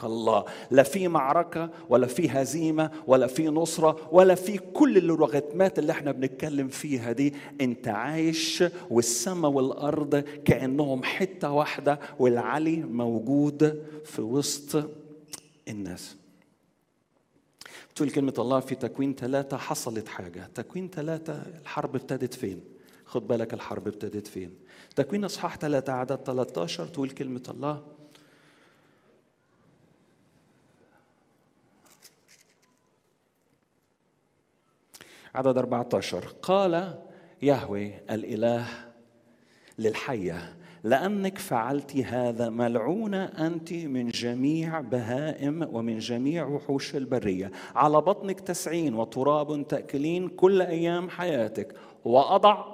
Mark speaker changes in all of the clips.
Speaker 1: معك الله لا في معركة ولا في هزيمة ولا في نصرة ولا في كل اللغتمات اللي احنا بنتكلم فيها دي انت عايش والسماء والأرض كأنهم حتة واحدة والعلي موجود في وسط الناس تقول كلمة الله في تكوين ثلاثة حصلت حاجة تكوين ثلاثة الحرب ابتدت فين خد بالك الحرب ابتدت فين تكوين اصحاح ثلاثة عدد 13 تقول كلمة الله عدد 14 قال يهوه الإله للحية لأنك فعلت هذا ملعونة أنت من جميع بهائم ومن جميع وحوش البرية على بطنك تسعين وتراب تأكلين كل أيام حياتك وأضع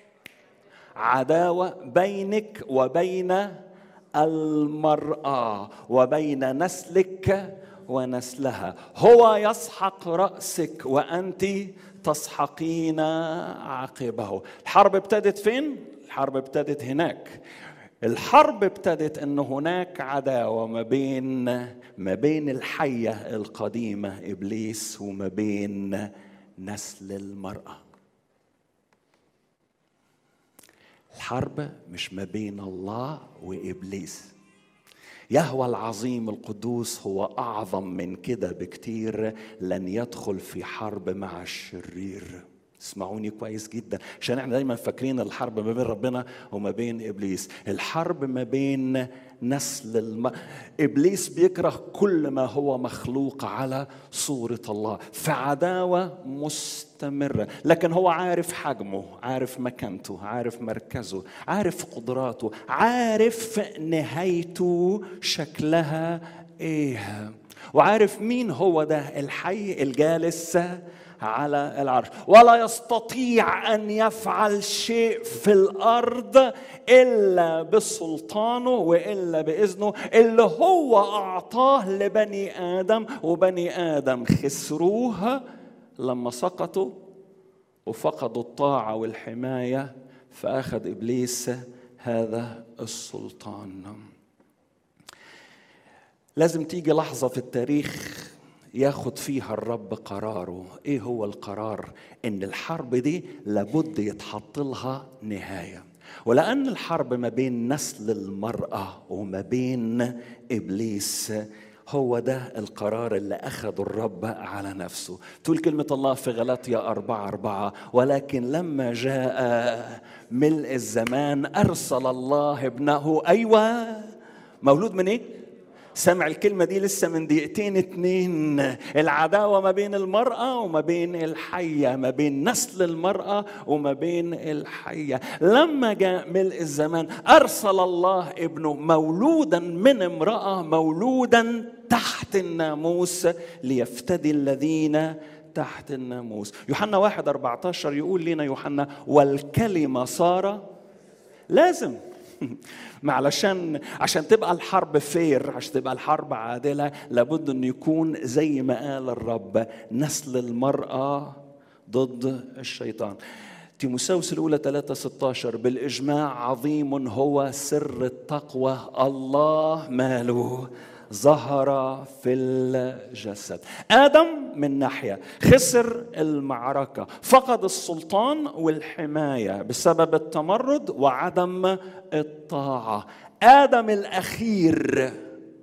Speaker 1: عداوة بينك وبين المرأة وبين نسلك ونسلها هو يسحق رأسك وأنت تسحقين عقبه الحرب ابتدت فين؟ الحرب ابتدت هناك الحرب ابتدت ان هناك عداوه ما بين ما بين الحيه القديمه ابليس وما بين نسل المراه الحرب مش ما بين الله وابليس يهوى العظيم القدوس هو اعظم من كده بكتير لن يدخل في حرب مع الشرير اسمعوني كويس جدا عشان احنا دايما فاكرين الحرب ما بين ربنا وما بين ابليس الحرب ما بين نسل الم... ابليس بيكره كل ما هو مخلوق على صوره الله في عداوه مستمره لكن هو عارف حجمه عارف مكانته عارف مركزه عارف قدراته عارف نهايته شكلها ايه وعارف مين هو ده الحي الجالس على العرش ولا يستطيع ان يفعل شيء في الارض الا بسلطانه والا باذنه اللي هو اعطاه لبني ادم وبني ادم خسروها لما سقطوا وفقدوا الطاعه والحمايه فاخذ ابليس هذا السلطان لازم تيجي لحظه في التاريخ ياخد فيها الرب قراره ايه هو القرار ان الحرب دي لابد يتحط لها نهايه ولان الحرب ما بين نسل المراه وما بين ابليس هو ده القرار اللي أخذه الرب على نفسه تقول كلمة الله في غلطية أربعة أربعة ولكن لما جاء ملء الزمان أرسل الله ابنه أيوة مولود من إيه؟ سمع الكلمة دي لسه من دقيقتين اتنين العداوة ما بين المرأة وما بين الحية ما بين نسل المرأة وما بين الحية لما جاء ملء الزمان أرسل الله ابنه مولودا من امرأة مولودا تحت الناموس ليفتدي الذين تحت الناموس يوحنا واحد 14 يقول لنا يوحنا والكلمة صار لازم ما علشان عشان تبقى الحرب فير عشان تبقى الحرب عادلة لابد أن يكون زي ما قال الرب نسل المرأة ضد الشيطان تيموساوس الأولى 3 16 بالإجماع عظيم هو سر التقوى الله ماله ظهر في الجسد ادم من ناحيه خسر المعركه فقد السلطان والحمايه بسبب التمرد وعدم الطاعه ادم الاخير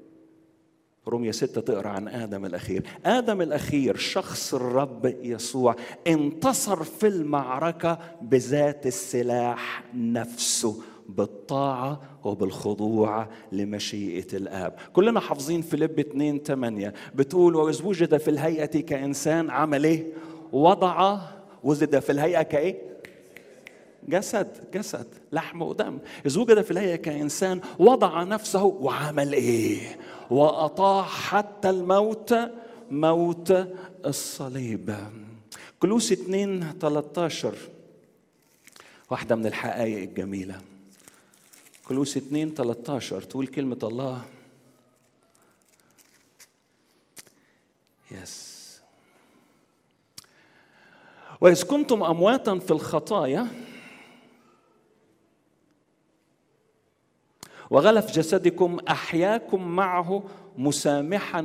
Speaker 1: رومية ستة تقرأ عن آدم الأخير آدم الأخير شخص الرب يسوع انتصر في المعركة بذات السلاح نفسه بالطاعة وبالخضوع لمشيئة الآب كلنا حافظين فيليب 2 8 بتقول وإذ وجد في الهيئة كإنسان عمل إيه وضع وجد في الهيئة كإيه جسد جسد لحم ودم إذ وجد في الهيئة كإنسان وضع نفسه وعمل إيه وأطاع حتى الموت موت الصليب كلوس 2 13 واحدة من الحقائق الجميلة كلوس 2 13 تقول كلمة الله يس وإذ كنتم أمواتا في الخطايا وغلف جسدكم احياكم معه مسامحا